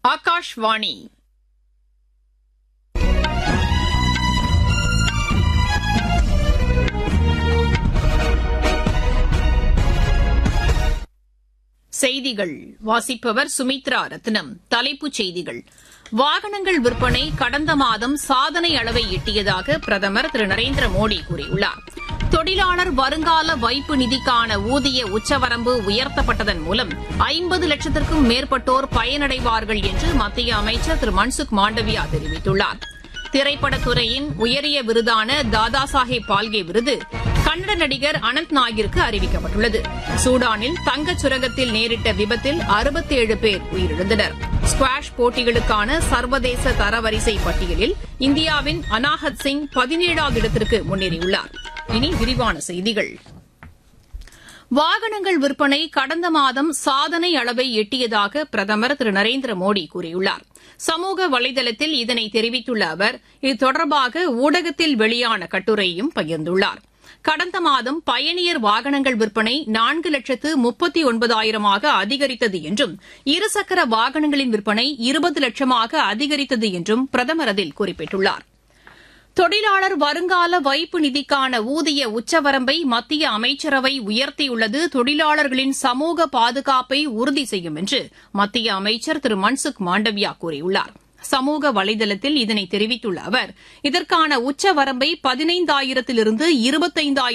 ஆகாஷ்வாணி செய்திகள் வாசிப்பவர் சுமித்ரா ரத்னம் தலைப்புச் செய்திகள் வாகனங்கள் விற்பனை கடந்த மாதம் சாதனை அளவை எட்டியதாக பிரதமர் திரு நரேந்திர மோடி கூறியுள்ளார் தொழிலாளர் வருங்கால வைப்பு நிதிக்கான ஊதிய உச்சவரம்பு உயர்த்தப்பட்டதன் மூலம் ஐம்பது லட்சத்திற்கும் மேற்பட்டோர் பயனடைவார்கள் என்று மத்திய அமைச்சர் திரு மன்சுக் மாண்டவியா தெரிவித்துள்ளார் திரைப்படத்துறையின் உயரிய விருதான தாதா சாஹேப் பால்கே விருது கன்னட நடிகர் அனந்த் நாகிற்கு அறிவிக்கப்பட்டுள்ளது சூடானில் தங்கச் சுரங்கத்தில் நேரிட்ட விபத்தில் அறுபத்தேழு பேர் உயிரிழந்தனர் ஸ்குவாஷ் போட்டிகளுக்கான சர்வதேச தரவரிசை பட்டியலில் இந்தியாவின் அனாஹத் சிங் பதினேழாவது இடத்திற்கு முன்னேறியுள்ளார் இனி விரிவான செய்திகள் வாகனங்கள் விற்பனை கடந்த மாதம் சாதனை அளவை எட்டியதாக பிரதமர் திரு நரேந்திர மோடி கூறியுள்ளார் சமூக வலைதளத்தில் இதனை தெரிவித்துள்ள அவர் இது தொடர்பாக ஊடகத்தில் வெளியான கட்டுரையும் பகிர்ந்துள்ளார் கடந்த மாதம் பயணியர் வாகனங்கள் விற்பனை நான்கு லட்சத்து முப்பத்தி ஒன்பதாயிரமாக அதிகரித்தது என்றும் இருசக்கர வாகனங்களின் விற்பனை இருபது லட்சமாக அதிகரித்தது என்றும் பிரதமர் அதில் குறிப்பிட்டுள்ளார் தொழிலாளர் வருங்கால வைப்பு நிதிக்கான ஊதிய உச்சவரம்பை மத்திய அமைச்சரவை உயர்த்தியுள்ளது தொழிலாளர்களின் சமூக பாதுகாப்பை உறுதி செய்யும் என்று மத்திய அமைச்சர் திரு மன்சுக் மாண்டவியா கூறியுள்ளார் சமூக வலைதளத்தில் இதனை தெரிவித்துள்ள அவர் இதற்கான உச்சவரம்பை பதினைந்தாயிரத்திலிருந்து இருபத்தைந்தாயிரம்